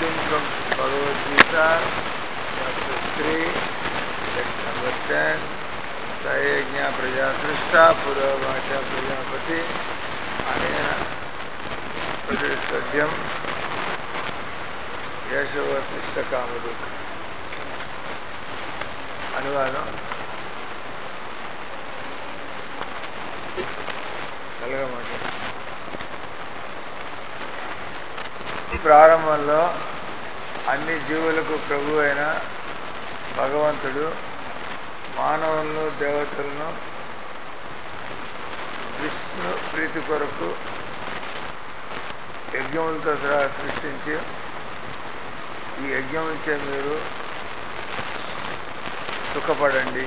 Reading from Bhagavad Gita, chapter 3, text number 10. Sayajna Praja Srishta Puravacha Prajapati Anena Pradrisadyam Yashavatishtha Kamaduk అనువాదం కలగమాట ప్రారంభంలో అన్ని జీవులకు ప్రభు అయిన భగవంతుడు మానవులను దేవతలను విష్ణు ప్రీతి కొరకు యజ్ఞములతో సహా సృష్టించి ఈ యజ్ఞములచే మీరు సుఖపడండి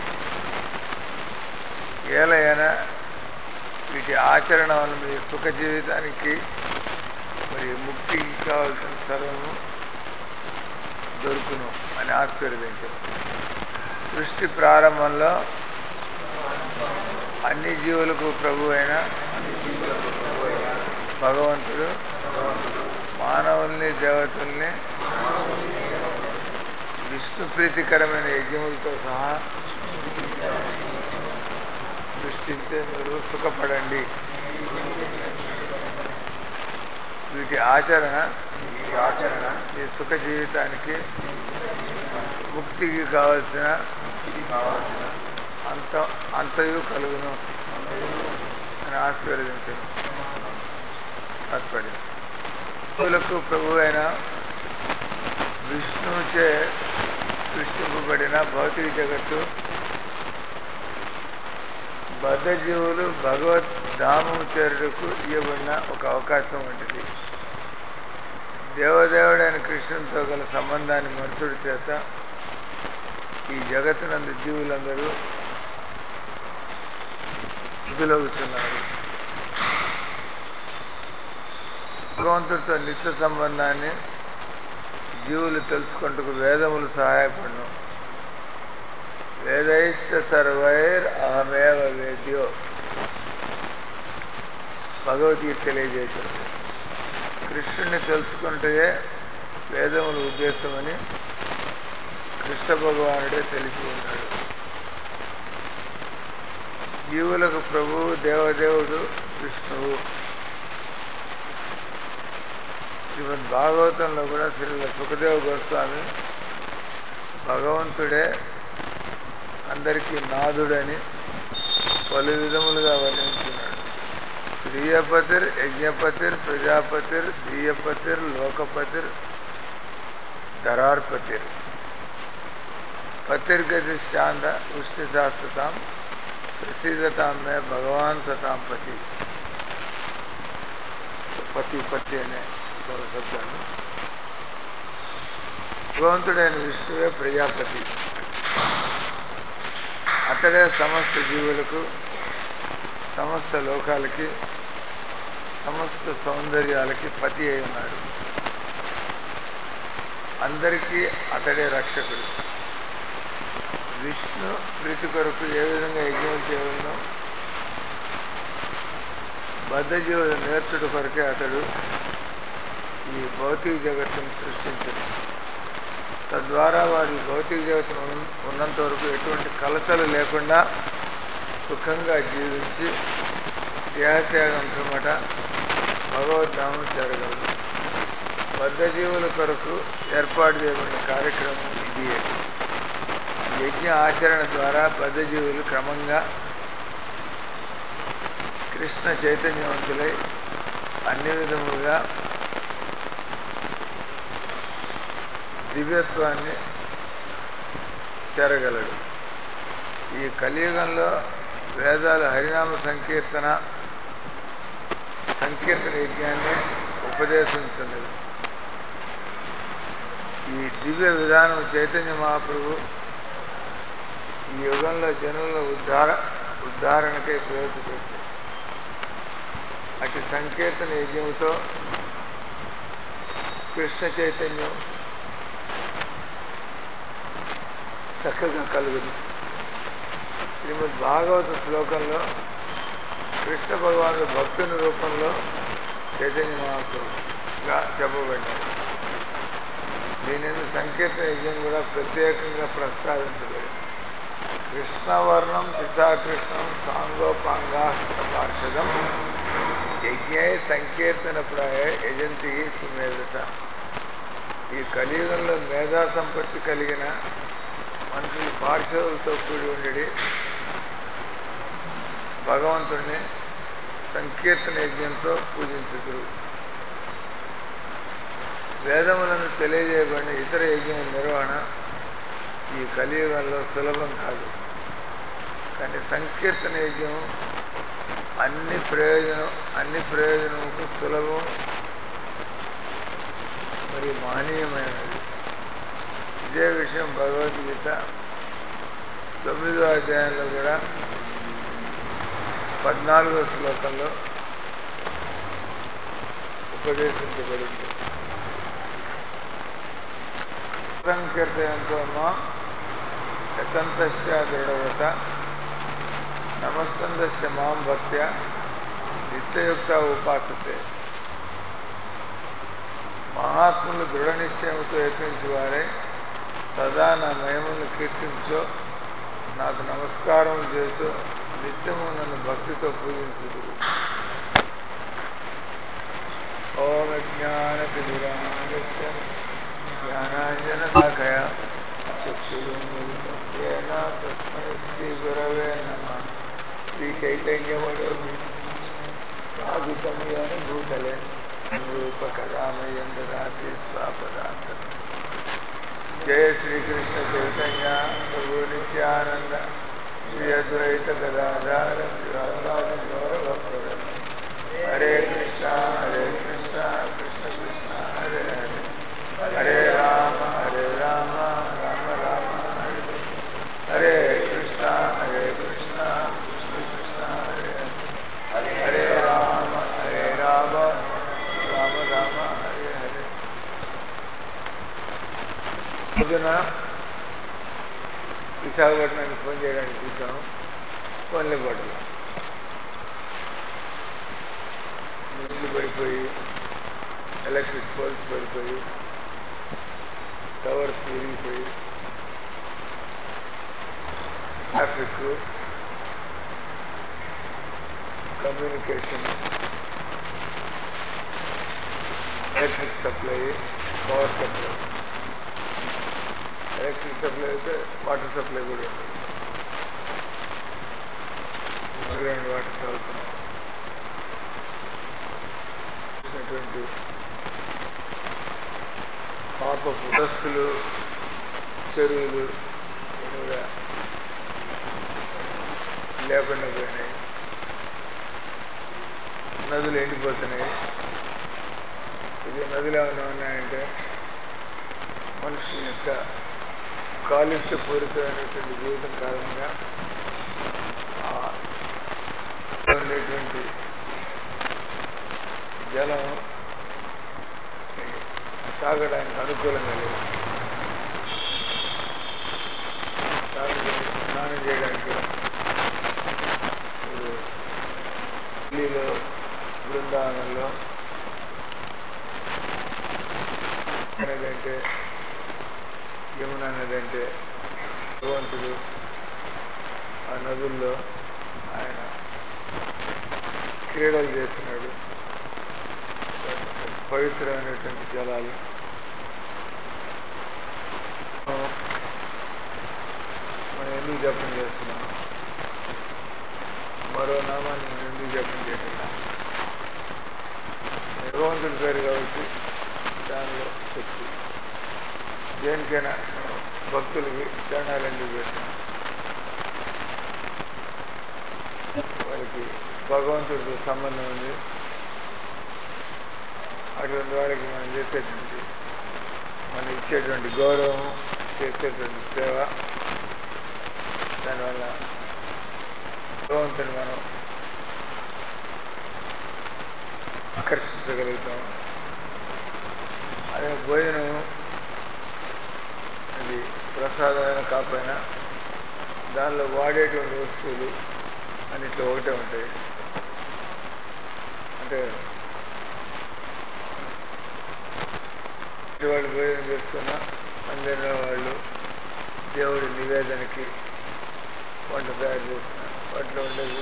ఏలైనా వీటి ఆచరణ వల్ల మీ సుఖ జీవితానికి మరి ముక్తికి కావాల్సిన సర్వము దొరుకును అని ఆశీర్వదించారు సృష్టి ప్రారంభంలో అన్ని జీవులకు ప్రభు అయిన భగవంతుడు మానవుల్ని దేవతల్ని విష్ణు ప్రీతికరమైన యజ్ఞములతో సహా సృష్టించే మీరు సుఖపడండి వీటి ఆచరణ ఈ ఆచరణ మీ సుఖ జీవితానికి ముక్తికి కావలసిన కావాల్సిన అంత అంతయు కలుగును అని ఆశీర్వదించను తాత్పర్యం జీవులకు ప్రభు అయిన విష్ణువుచే సృష్టింపబడిన భౌతిక జగత్తు బద్ధజీవులు భగవద్ ధామము చేరుటకు ఇవ్వబడిన ఒక అవకాశం వంటిది దేవదేవుడైన కృష్ణునితో గల సంబంధాన్ని మనుషుడి చేత ఈ జగత్తునందు జీవులందరూ వదిలవుతున్నారు భగవంతుడితో నిత్య సంబంధాన్ని జీవులు తెలుసుకుంటకు వేదములు సహాయపడను వేదైశ్చ సర్వైర్ అహమేవ వేద్యో భగవద్గీత తెలియజేసింది కృష్ణుని తెలుసుకుంటే వేదముల ఉద్దేశమని కృష్ణ భగవానుడే తెలిసి ఉన్నాడు జీవులకు ప్రభువు దేవదేవుడు విష్ణువు శ్రీమద్ భాగవతంలో కూడా శ్రీ సుఖదేవ గోస్వామి భగవంతుడే అందరికీ నాథుడని పలు విధములుగా వర్ణించున్నాడు ప్రియపతిర్ యజ్ఞపతిర్ ప్రజాపతిర్ ధీయపతిర్ లోకపతిర్ ధరార్పతిర్ పతిర్గతి శాంత వృష్టి శాస్త్రతాం ప్రసీదతాం మే భగవాన్ సతాం పతి పతి పతి అనే ఒక శబ్దాలు భగవంతుడైన విష్ణువే ప్రజాపతి అతడే సమస్త జీవులకు సమస్త లోకాలకి సమస్త సౌందర్యాలకి పతి అయి ఉన్నాడు అందరికీ అతడే రక్షకుడు విష్ణు ప్రీతి కొరకు ఏ విధంగా యజ్ఞం చేయవలనో బద్ధజీవులు నేర్చుడు కొరకే అతడు ఈ భౌతిక జగత్తును సృష్టించడు తద్వారా వారు ఈ భౌతిక జగత్తును ఉన్న- ఉన్నంత వరకు ఎటువంటి కలతలు లేకుండా సుఖంగా జీవించి దేహత్యాగం పిమ్మట భగవద్ధామం చేరగలరు బద్ధజీవుల కొరకు ఏర్పాటు చేయబడిన కార్యక్రమం ఇది యజ్ఞ ఆచరణ ద్వారా బద్ధజీవులు క్రమంగా కృష్ణ చైతన్యవంతులై అన్ని విధములుగా దివ్యత్వాన్ని చేరగలడు ఈ కలియుగంలో వేదాలు హరినామ సంకీర్తన సంకీర్తన యజ్ఞాన్ని ఉపదేశించున్నది ఈ దివ్య విధానం చైతన్య మహాప్రభు ఈ యుగంలో జనుల ఉద్ధార ఉద్ధారణకై ప్రవేశపెట్టింది అటు సంకీర్తన యజ్ఞంతో కృష్ణ చైతన్యం చక్కగా కలుగును శ్రీమద్ భాగవత శ్లోకంలో కృష్ణ భగవానుడు భక్తుని రూపంలో చైతన్య మహాప్రభుగా చెప్పబడ్డాడు దీనిని సంకీర్తన యజ్ఞం కూడా ప్రత్యేకంగా ప్రస్తావించబడింది కృష్ణవర్ణం పితాకృష్ణం సాంగోపాంగాస్త్ర పార్షదం యజ్ఞై సంకీర్తన ప్రాయ యజంతి సుమేధత ఈ కలియుగంలో మేధా సంపత్తి కలిగిన మనుషులు పార్షదులతో కూడి ఉండడి భగవంతుణ్ణి సంకీర్తన యజ్ఞంతో పూజించుదురు వేదములను తెలియజేయబడిన ఇతర యజ్ఞం నిర్వహణ ఈ కలియుగంలో సులభం కాదు కానీ సంకీర్తన యజ్ఞం అన్ని ప్రయోజనం అన్ని ప్రయోజనముకు సులభం మరి మహనీయమైనది ఇదే విషయం భగవద్గీత తొమ్మిదో అధ్యాయంలో కూడా పద్నాలుగో శ్లోకంలో ఉపదేశించబడింది సంకీర్తయంతో మా యతంతస్య దృఢవత నమస్కందస్య మాం భక్త్య నిత్యయుక్త ఉపాసతే మహాత్ములు దృఢ నిశ్చయంతో యత్నించి వారే సదా నా మహిమను కీర్తించో నాకు నమస్కారం చేస్తూ నిత్యము నన్ను భక్తితో పూజించుదు ఓం జ్ఞాన తిమిరాంగస్య జ్ఞానాంజన శాఖయ చక్షురున్మిలితం తస్మై శ్రీ గురవే నమ శ్రీ చైతన్యమయోగి సాధుతం భూతలే రూపకదామయం దదాతి స్వాపదాంత జయ శ్రీకృష్ణ చైతన్య ప్రభు నిత్యానంద శ్రీ అద్వైత గదాధార శ్రీవాసాది గౌరవప్రద హరే కృష్ణ హరే కృష్ణ కృష్ణ కృష్ణ హరే హరే హరే రామ హరే రామ రామ రామ హరే హరే కృష్ణ హరే కృష్ణ కృష్ణ కృష్ణ హరే హరే హరే రామ హరే రామ రామ రామ హరే హరే పొద్దున విశాఖపట్నానికి ఫోన్ చేయడానికి చూసాం ఫోన్లే పట్ల ఇల్లు పడిపోయి ఎలక్ట్రిక్ పోల్స్ పడిపోయి టవర్స్ విరిగిపోయి traffic communication electric supply power supply electric supply అయితే వాటర్ సప్లై కూడా ఉంది గ్రౌండ్ వాటర్ తాగుతున్నాం చేసినటువంటి పాపపు బస్సులు చెరువులు ఇవన్నీ కూడా లేకుండా పోయినాయి నదులు ఎండిపోతున్నాయి ఇది నదులు ఏమైనా ఉన్నాయంటే మనుషుల యొక్క కాలుష్యపూరితమైనటువంటి జీవితం కారణంగా ఆ ఉండేటువంటి జలం తాగడానికి అనుకూలంగా లేదు తాగడానికి స్నానం చేయడానికి ఇప్పుడు ఢిల్లీలో బృందావనంలో నది అంటే యమునా నది అంటే భగవంతుడు ఆ నదుల్లో ఆయన క్రీడలు చేస్తున్నాడు పవిత్రమైనటువంటి జలాలు మనం ఎందుకు జపం చేస్తున్నాం మరో నామాన్ని మనం ఎందుకు జపం చేయకుండా భగవంతుడి పేరు కాబట్టి దానిలో శక్తి దేనికైనా మనం భక్తులకి దండాలు ఎందుకు పెట్టినాం వాళ్ళకి భగవంతుడితో సంబంధం ఉంది అటువంటి వాళ్ళకి మనం చేసేటువంటి మనం ఇచ్చేటువంటి గౌరవం చేసేటువంటి సేవ దానివల్ల భగవంతుని మనం ఆకర్షించగలుగుతాం అదే భోజనం అది ప్రసాదమైన కాకపోయినా దానిలో వాడేటువంటి వస్తువులు అన్నిట్లో ఒకటే ఉంటాయి అంటే వాళ్ళు భోజనం చేస్తున్న మందిరంలో వాళ్ళు దేవుడి నివేదనకి వంట తయారు చేస్తున్నారు వాటిలో ఉండేది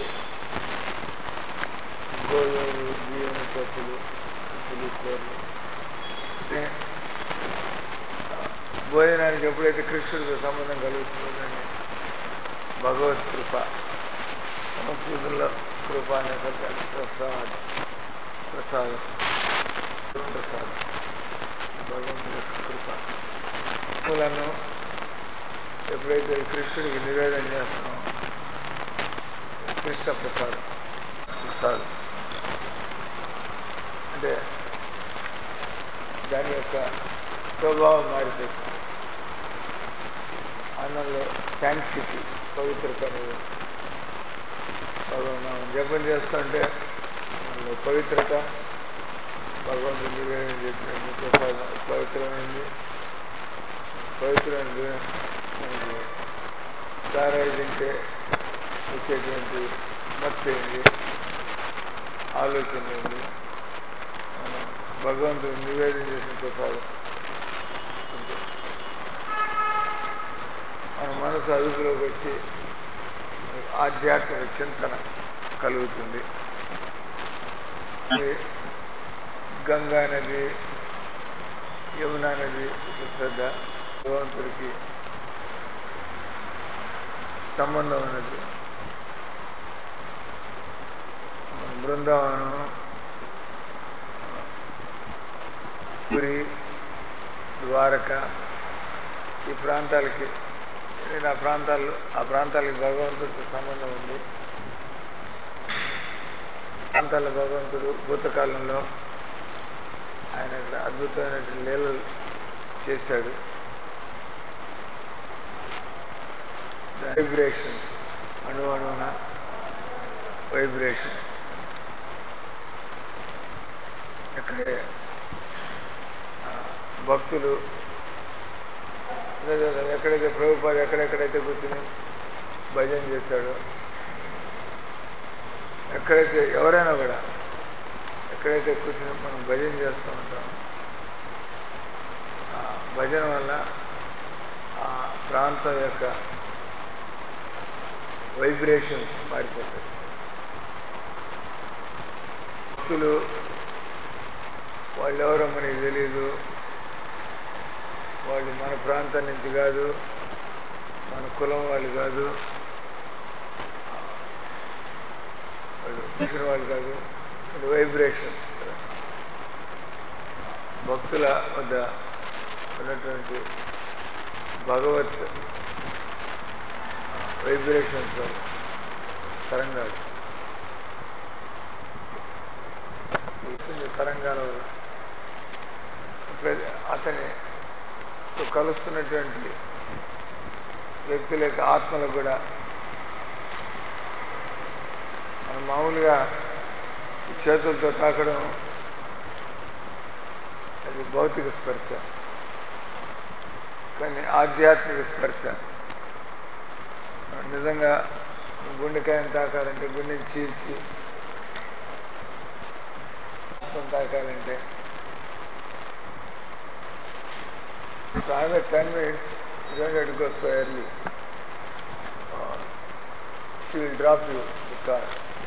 గోధుమలు బియ్యం పప్పులు ఉప్పులు కూరలు అంటే, ఆ, భోజనానికి ఎప్పుడైతే కృష్ణుడితో సంబంధం కలుగుతుందని భగవత్ కృప సంస్కృతంలో కృప అనే పదాన్ని ప్రసాద్ ప్రసాదం ప్రసాదం భగవంతుడి యొక్క కృప పూలను ఎప్పుడైతే కృష్ణుడికి నివేదన చేస్తామో కృష్ణ ప్రసాదం ప్రసాదం అంటే దాని యొక్క స్వభావం మారిపోతుంది అన్నంలో శాంక్టిటీ పవిత్రత అనేది భగవాన్ జపం చేస్తుంటే మనలో పవిత్రత భగవంతుడి నివేదన చెప్పినట్టు ప్రసాదం పవిత్రమైనది పవిత్రమైనది మనకి సారాయి తింటే వచ్చేటువంటి మత్తు ఏంది ఆలోచన ఏంది మనం భగవంతుడు నివేదన చేసిన ప్రసాదం అంతే మన మనసు అదుపులోకి వచ్చి ఆధ్యాత్మిక చింతన కలుగుతుంది ఇది గంగా నది యమునా నది ఇట్లా శ్రద్ధ భగవంతుడికి సంబంధం ఉన్నది మన బృందావనం పురి ద్వారక ఈ ప్రాంతాలకి నేను ఆ ప్రాంతాల్లో ఆ ప్రాంతాలకి భగవంతుడితో సంబంధం ఉంది ప్రాంతాల భగవంతుడు భూతకాలంలో ఆయన ఇక్కడ అద్భుతమైనటువంటి లీలలు చేశాడు వైబ్రేషన్ అణు అణువున వైబ్రేషన్ ఎక్కడే ఆ, భక్తులు అదే కదా, ఎక్కడైతే ప్రభుపాద ఎక్కడెక్కడైతే కూర్చుని భజన చేస్తాడో ఎక్కడైతే ఎవరైనా కూడా ఎక్కడైతే కూర్చుని మనం భజన చేస్తూ ఉంటాం ఆ భజన వల్ల ఆ ప్రాంతం యొక్క వైబ్రేషన్ మారిపోతాయి భక్తులు వాళ్ళు ఎవరో మనకి తెలియదు వాళ్ళు మన ప్రాంతం నుంచి కాదు మన కులం వాళ్ళు కాదు వాళ్ళు చూసిన వాళ్ళు కాదు అది వైబ్రేషన్ భక్తుల వద్ద ఉన్నటువంటి భగవత్ వైబ్రేషన్స్ వల్ల తరంగాలు ఈ తరంగాల వల్ల ఎప్పుడైతే అతని తో కలుస్తున్నటువంటి వ్యక్తుల యొక్క ఆత్మలకు కూడా మనం మామూలుగా ఈ చేతులతో తాకడం అది భౌతిక స్పర్శ కానీ ఆధ్యాత్మిక స్పర్శ నిజంగా గుండెకాయని తాకాలంటే గుండెని చీల్చి ఆత్మను తాకాలంటే So another 10 minutes, you don't have to go so early. Uh, she will drop you the car.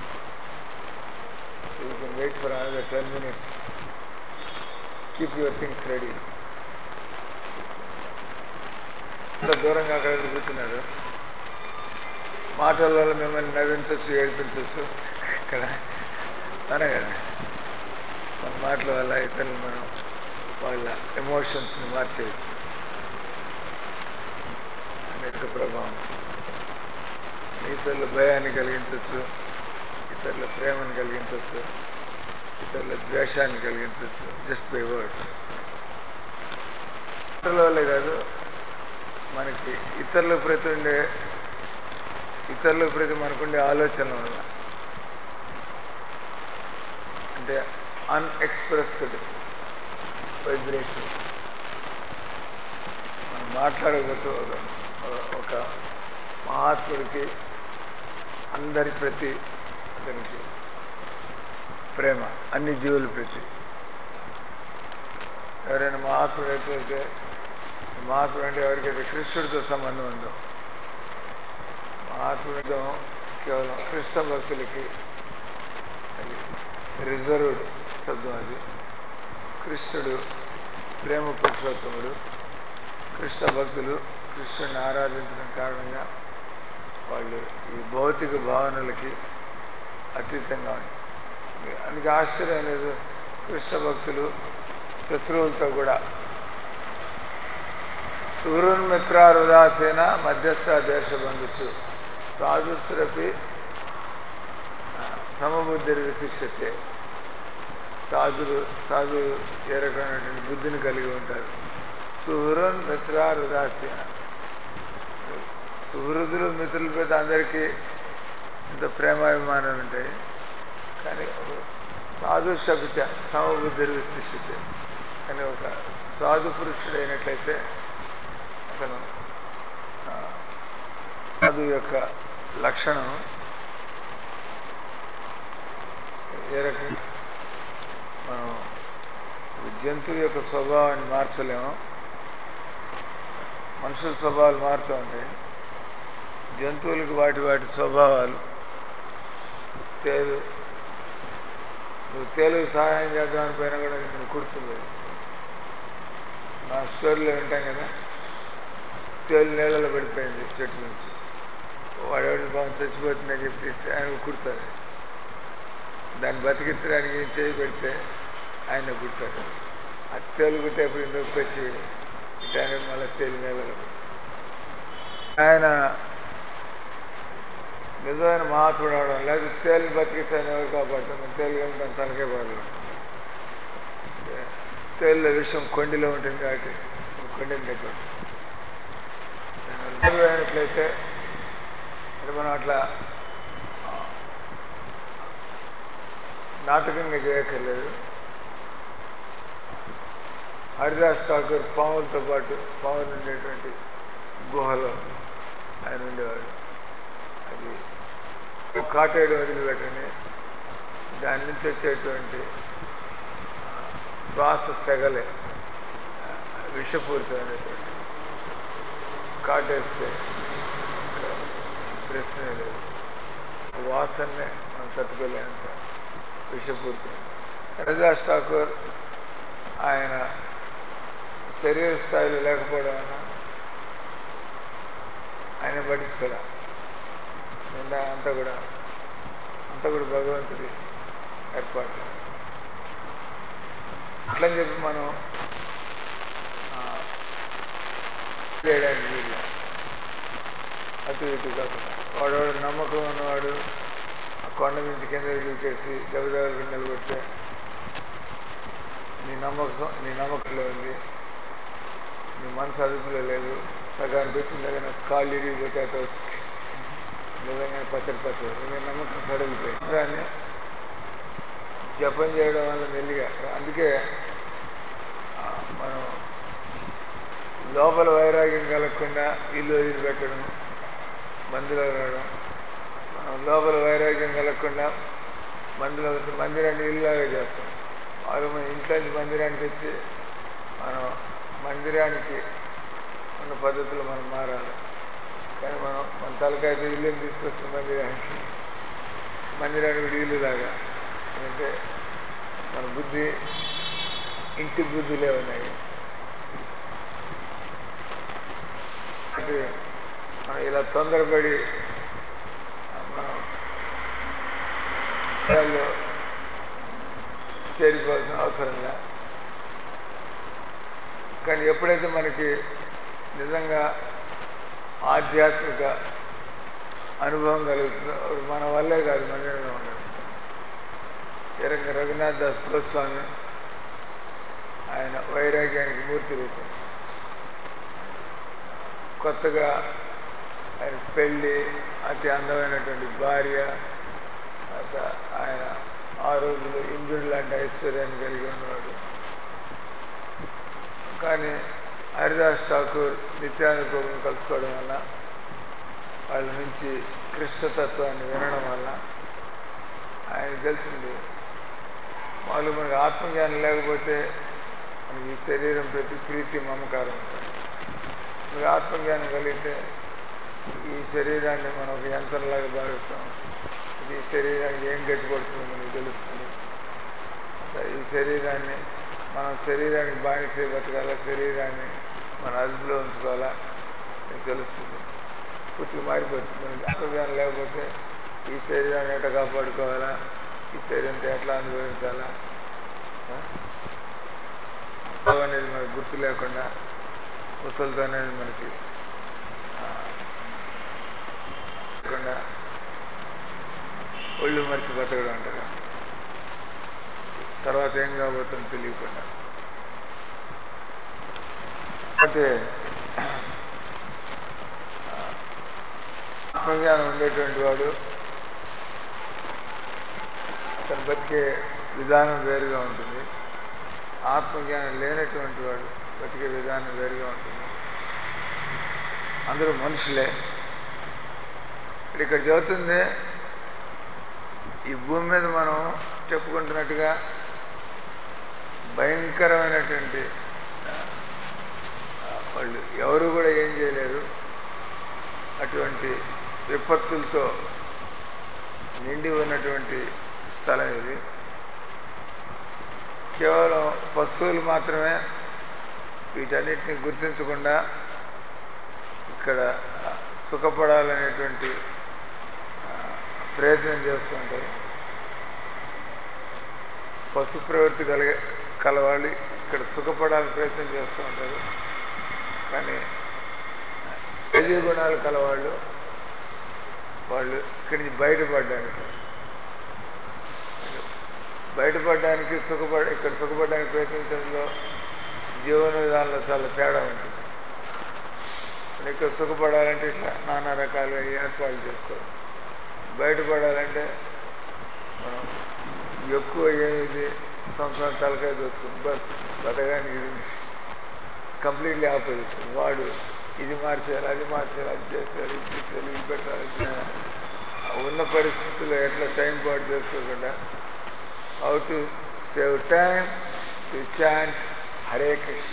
So you can wait for another 10 minutes. Keep your things ready. ఇంత దూరంగా అక్కడ కూర్చున్నారు మాటల వల్ల మిమ్మల్ని నవ్వించవచ్చు ఏడిపించవచ్చు ఇక్కడ అనే కదా మన మాటల వల్ల ఇతరులు మనం వాళ్ళ ఎమోషన్స్ని మార్చేయచ్చు అనేక ప్రభావం ఇతరుల భయాన్ని కలిగించవచ్చు ఇతరుల ప్రేమను కలిగించవచ్చు ఇతరుల ద్వేషాన్ని కలిగించవచ్చు జస్ట్ బై వర్డ్స్ ఇతరుల వల్లే కాదు మనకి ఇతరుల ప్రతి ఉండే ఇతరుల ప్రతి మనకుండే ఆలోచనల వల్ల అంటే అన్ఎక్స్ప్రెస్డ్ వైబ్రేషన్ మనం మాట్లాడకపోతే ఒక ఒక మహాత్ముడికి అందరి ప్రతి అతనికి ప్రేమ అన్ని జీవుల ప్రతి ఎవరైనా మహాత్ముడు అయితే మహాత్ముడు అంటే ఎవరికైతే కృష్ణుడితో సంబంధం ఉందో మహాత్ముడితో కేవలం కృష్ణ భక్తులకి అది రిజర్వ్డ్ శబ్దం అది కృష్ణుడు ప్రేమ పురుషోత్తముడు కృష్ణ భక్తులు కృష్ణుడిని ఆరాధించడం కారణంగా వాళ్ళు ఈ భౌతిక భావనలకి అతీతంగా ఉంది అందుకే ఆశ్చర్యం లేదు కృష్ణ భక్తులు శత్రువులతో కూడా సూర్యున్మిత్రారుదాసేన మధ్యస్థ దేశ బంధుచు సాధుస్సురపి సమబుద్ధిని విశిక్షతే సాధులు సాధు ఏ రకమైనటువంటి బుద్ధిని కలిగి ఉంటారు సుహృన్ మిత్రారుదాస్య సుహృదులు మిత్రుల మీద అందరికీ ఇంత ప్రేమాభిమానాలు ఉంటాయి కానీ సాధు శబ్ద సమబుద్ధి విశిష్టతే కానీ ఒక సాధు పురుషుడు అయినట్లయితే అతను సాధు యొక్క లక్షణం ఏ రకంగా మనం జంతువు యొక్క స్వభావాన్ని మార్చలేము మనుషుల స్వభావాలు మారుతూ ఉంటాయి జంతువులకు వాటి వాటి స్వభావాలు తేలు నువ్వు తేలుగు సహాయం చేద్దామని పైన కూడా నేను కుడుతుంది మా స్టోరీలో వింటాం కదా తేలు నీళ్ళలో పడిపోయింది చెట్టు నుంచి వాడెవడి బాగా చచ్చిపోతుందని చెప్పి తీస్తే ఆయన కుడతాడు దాన్ని బతికించడానికి చేయి పెడితే ఆయన కుడతాడు ఆ తేలు కుట్టేప్పుడు నొప్పి వచ్చి ఇటానే మళ్ళీ తేలి నీళ్ళలో ఆయన నిజమైన మహాత్ముడు అవడం లేదు తేలిని బతికిస్తాను ఎవరు కాపాడుతున్నాను తేలి కానీ తన తనకే బాధలు తేలిలో విషయం కొండిలో ఉంటుంది కాబట్టి కొండిని దగ్గర అయినట్లయితే అంటే మనం అట్లా నాటకంగా చేయక్కర్లేదు హరిదాస్ ఠాకూర్ పాములతో పాటు పాములు ఉండేటువంటి గుహలో ఆయన ఉండేవాడు అది కాటేడు వదిలిపెట్టని దాని నుంచి వచ్చేటువంటి శ్వాస తెగలే విషపూరితమైనటువంటి కాటేస్తే ప్రశ్న లేదు వాసన్నే మనం తట్టుకోలేంత విషపూరితం హరిదాస్ ఠాకూర్ ఆయన శరీర స్థాయిలో లేకపోవడం వల్ల ఆయన పట్టించుకోలే నిండా అంతా కూడా అంతా కూడా భగవంతుడి ఏర్పాటు అట్లని చెప్పి మనం చేయడానికి వీలు అటు ఇటు కాకుండా వాడవాడు నమ్మకం ఉన్నవాడు ఆ కొండ నుంచి కింద దూకేసి దెబ్బదెబ్బలు నిలబడితే నీ నమ్మకం నీ నమ్మకంలో ఉంది నీ మనసు అదుపులో లేదు సగానికి వచ్చిన దగ్గర కాళ్ళు ఇరిగిపోతే అటు వచ్చి నిజంగా పచ్చడి పచ్చడి నీ నమ్మకం సడలిపోయింది దాన్ని జపం చేయడం వల్ల మెల్లిగా అందుకే మనం లోపల వైరాగ్యం కలగకుండా ఇల్లు వదిలిపెట్టడం మందులో రావడం మనం లోపల వైరాగ్యం కలగకుండా మందులో మందిరాన్ని ఇల్లులాగా చేస్తాం వాళ్ళు మన ఇంట్లోంచి మందిరానికి వచ్చి మనం మందిరానికి ఉన్న పద్ధతులు మనం మారాలి కానీ మనం మన తలకాయ ఇల్లుని తీసుకొస్తాం మందిరానికి మందిరానికి కూడా ఇల్లులాగా అంటే మన బుద్ధి ఇంటి బుద్ధులే ఉన్నాయి మనం ఇలా తొందరపడి మనం చేరిపోవాల్సిన అవసరం లే కానీ ఎప్పుడైతే మనకి నిజంగా ఆధ్యాత్మిక అనుభవం కలుగుతుందో అప్పుడు మన వల్లే కాదు మందిరంలో ఉండదు ఏ రకంగా రఘునాథ్ దాస్ గోస్వామి ఆయన వైరాగ్యానికి మూర్తి రూపం కొత్తగా ఆయన పెళ్ళి అతి అందమైనటువంటి భార్య ఆయన ఆ రోజులు ఇంద్రుడు లాంటి ఐశ్వర్యాన్ని కలిగి ఉన్నవాడు కానీ హరిదాస్ ఠాకూర్ నిత్యానుభవం కలుసుకోవడం వల్ల వాళ్ళ నుంచి కృష్ణతత్వాన్ని వినడం వల్ల ఆయన తెలిసింది మామూలు మనకి ఆత్మజ్ఞానం లేకపోతే మనకి ఈ శరీరం ప్రతి ప్రీతి మమకారం ఉంటుంది మీకు ఆత్మజ్ఞానం కలిగితే ఈ శరీరాన్ని మనం ఒక యంత్రంలాగా భావిస్తాం ఇది ఈ శరీరానికి ఏం గట్టి పడుతుందో మనకు తెలుస్తుంది ఈ శరీరాన్ని మనం శరీరానికి బానిస బతకాల శరీరాన్ని మన అదుపులో ఉంచుకోవాలా మీకు తెలుస్తుంది పూర్తిగా మారిపోతుంది మనకి ఆత్మజ్ఞానం లేకపోతే ఈ శరీరాన్ని ఎట్లా కాపాడుకోవాలా ఈ శరీరంతో ఎట్లా అనుభవించాలా ఆ? భావం అనేది మనకు గుర్తు లేకుండా ముసలితో అనేది మనకి ఆ, లేకుండా ఒళ్ళు మర్చి బతకడం అంటారు తర్వాత ఏం కాబోతుందో తెలియకుండా అంటే ఆత్మజ్ఞానం ఉండేటువంటి వాడు అతను బతికే విధానం వేరుగా ఉంటుంది ఆత్మజ్ఞానం లేనటువంటి వాడు బతికే విధానం వేరుగా ఉంటుంది అందరూ మనుషులే ఇక్కడ చదువుతుంది ఈ భూమి మీద మనం చెప్పుకుంటున్నట్టుగా భయంకరమైనటువంటి ఆ, ఆ, వాళ్ళు ఎవరు కూడా ఏం చేయలేరు అటువంటి విపత్తులతో నిండి ఉన్నటువంటి స్థలం ఇది కేవలం పశువులు మాత్రమే వీటన్నిటిని గుర్తించకుండా ఇక్కడ ఆ, సుఖపడాలనేటువంటి ఆ, ప్రయత్నం చేస్తూ ఉంటారు పశు ప్రవృత్తి కలిగే కలవాళ్ళు ఇక్కడ సుఖపడాలని ప్రయత్నం చేస్తూ ఉంటారు కానీ తెలియ గుణాలు కలవాళ్ళు వాళ్ళు ఇక్కడి నుంచి బయటపడడానికి బయటపడడానికి సుఖపడ ఇక్కడ సుఖపడడానికి ప్రయత్నించడంలో జీవన విధానంలో చాలా తేడా ఉంటుంది మరి ఇక్కడ సుఖపడాలంటే ఇట్లా నానా రకాలుగా ఏర్పాట్లు చేసుకోవాలి బయటపడాలంటే మనం ఎక్కువ ఏది సంవత్సరం తలకాయ దొచ్చుకుంది బస్ బతకానికి ఇది కంప్లీట్లీ ఆపోజిట్ వాడు ఇది మార్చేయాలి అది మార్చేయాలి అది చేస్తారు ఇది చేయాలి ఇది పెట్టాలి ఇది చేయాలి. ఆ ఉన్న పరిస్థితుల్లో ఎట్లా టైం పాటు చేసుకోకుండా how to save time to chant Hare Krishna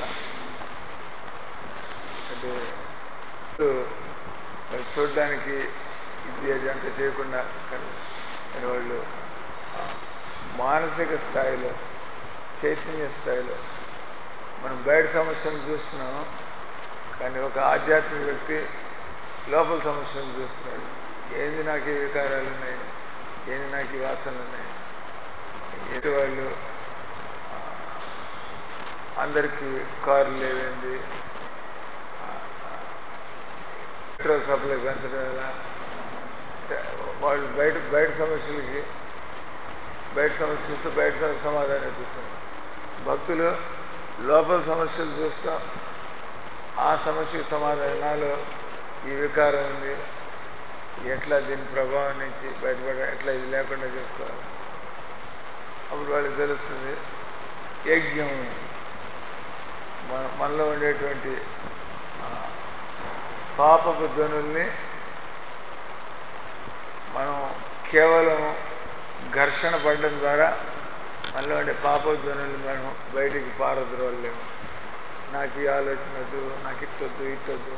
అంటే ఇప్పుడు మరి చూడడానికి ఇది అది అంత చేయకుండా కానీ కానీ వాళ్ళు ఆ, మానసిక స్థాయిలో చైతన్య స్థాయిలో మనం బయట సమస్యను చూస్తున్నాం కానీ ఒక ఆధ్యాత్మిక వ్యక్తి లోపల సమస్యను చూస్తున్నాడు ఏంది నాకు ఈ వికారాలు ఉన్నాయి ఏంది నాకు ఈ వాసనలు ఉన్నాయి ఎటు వాళ్ళు ఆ, అందరికీ కార్లు లేవేంది ఆ, ఆ, పెట్రోల్ సప్లై పెంచడం ఎలా అంటే వాళ్ళు బయట బయట సమస్యలకి బయట సమస్యలు చూస్తే బయట సమస్య సమాధానం చూస్తారు భక్తులు లోపల సమస్యలు చూస్తాం ఆ సమస్యకు సమాధానం నాలో ఈ వికారం ఉంది ఎట్లా దీని ప్రభావం నుంచి బయటపడ ఎట్లా ఇది లేకుండా చేసుకోవాలి అప్పుడు వాళ్ళకి తెలుస్తుంది యజ్ఞం మన మనలో ఉండేటువంటి ఆ, పాపపు ధ్వనుల్ని మనం కేవలం ఘర్షణ పడడం ద్వారా మనలో ఉండే పాపధ్వనులు మనం బయటికి పారద్రోలేము నాకు ఈ ఆలోచన వద్దు నాకు ఇట్టొద్దు ఇట్టొద్దు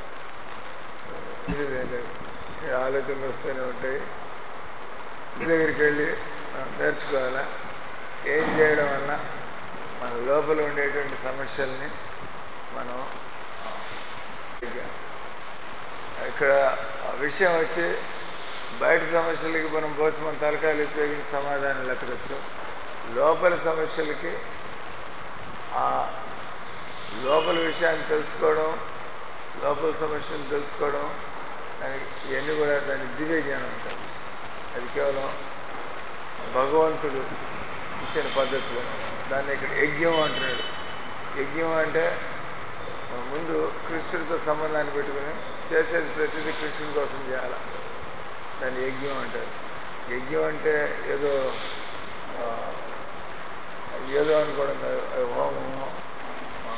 ఇది లేదు ఈ ఆలోచనలు వస్తూనే ఉంటాయి ఇంటి దగ్గరికి వెళ్ళి మనం నేర్చుకోవాలా ఏం చేయడం వల్ల మన లోపల ఉండేటువంటి సమస్యల్ని మనం ఆ, ఇక ఇక్కడ ఆ విషయం వచ్చి బయట సమస్యలకి మనం పోతే మన తలకాయలు ఉపయోగించి సమాధానం లెక్కవచ్చు లోపల సమస్యలకి ఆ లోపల విషయాన్ని తెలుసుకోవడం లోపల సమస్యలు తెలుసుకోవడం దానికి ఇవన్నీ కూడా దానికి దివ్య జ్ఞానం అంటారు అది కేవలం భగవంతుడు ఇచ్చిన పద్ధతులు దాన్ని ఇక్కడ యజ్ఞం అంటున్నాడు యజ్ఞం అంటే మనం ముందు కృష్ణుడితో సంబంధాన్ని పెట్టుకుని చేసేది ప్రతిదీ కృష్ణుడి కోసం చేయాలి దాన్ని యజ్ఞం అంటారు యజ్ఞం అంటే ఏదో ఆ, ఏదో అనుకోవడం కాదు అది హోమము ఆ,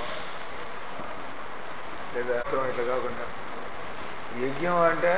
లేదా అర్థం ఇట్లా కాకుండా యజ్ఞం అంటే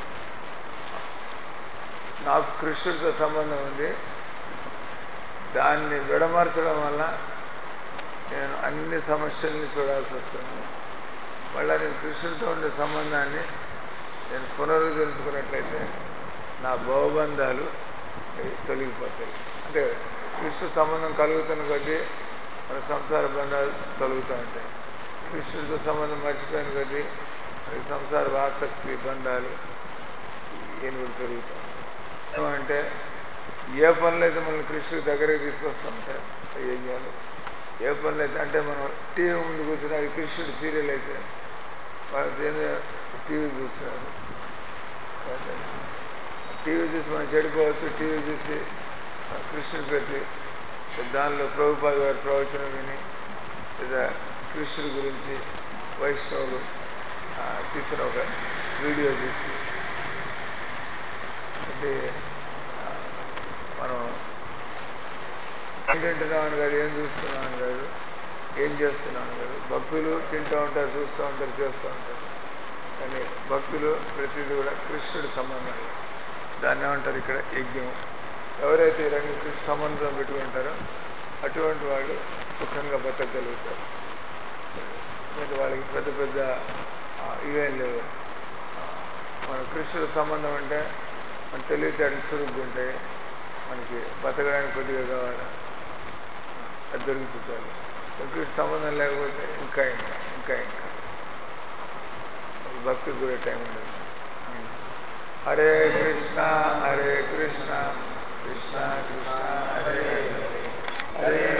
నాకు కృష్ణుడితో సంబంధం ఉంది దాన్ని విడమర్చడం వల్ల నేను అన్ని సమస్యల్ని చూడాల్సి వస్తుంది మళ్ళీ నేను కృష్ణుడితో ఉండే సంబంధాన్ని నేను పునరుద్ధరించుకున్నట్లయితే నా భవబంధాలు అవి తొలగిపోతాయి అంటే కృష్ణ సంబంధం కలుగుతున్న కొద్దీ మన సంసార బంధాలు తొలుగుతూ ఉంటాయి కృష్ణుడితో సంబంధం మర్చిపోయిన కొద్దీ మనకి సంసార ఆసక్తి బంధాలు ఏనుగులు పెరుగుతూ ఉంటాయి ఏమంటే ఏ పనులు అయితే మనల్ని కృష్ణుడి దగ్గరికి తీసుకొస్తూ ఉంటాయి ఆ యజ్ఞాలు ఏ పనులు అయితే అంటే మనం టీవీ ముందు కూర్చుని అది కృష్ణుడి సీరియల్ అయితే వాళ్ళు ఏదో టీవీ చూస్తున్నారు టీవీ చూసి మనం చెడిపోవచ్చు టీవీ చూసి ఆ కృష్ణుడు పెట్టి దానిలో ప్రభుపాద గారి ప్రవచనం విని లేదా కృష్ణుడి గురించి వైష్ణవులు ఆ, తీసిన ఒక వీడియో చూసి అంటే ఆ, మనం ఏం తింటున్నామని కాదు ఏం చూస్తున్నామని కాదు ఏం చేస్తున్నామని కాదు భక్తులు తింటూ ఉంటారు చూస్తూ ఉంటారు చేస్తూ ఉంటారు కానీ భక్తులు ప్రతిదీ కూడా కృష్ణుడి సంబంధాలు దాన్ని ఏమంటారు ఇక్కడ యజ్ఞం ఎవరైతే ఈ రంగు కృష్ణ సంబంధం పెట్టుకుంటారో అటువంటి వాళ్ళు సుఖంగా బతకగలుగుతారు మరి వాళ్ళకి పెద్ద పెద్ద ఆ, ఇవేం లేవు ఆ, మన కృష్ణుడి సంబంధం అంటే మన తెలివితేటలు చురుగ్గుంటాయి మనకి బతకడానికి కొద్దిగా కావాలి అది దొరుకుతుంది కృష్ణ సంబంధం లేకపోతే ఇంకా ఇంకా ఇంకా ఇంకా భక్తి కూడా టైం ఉండదు హరే కృష్ణ హరే కృష్ణ కృష్ణ కృష్ణ హరే హరే హరే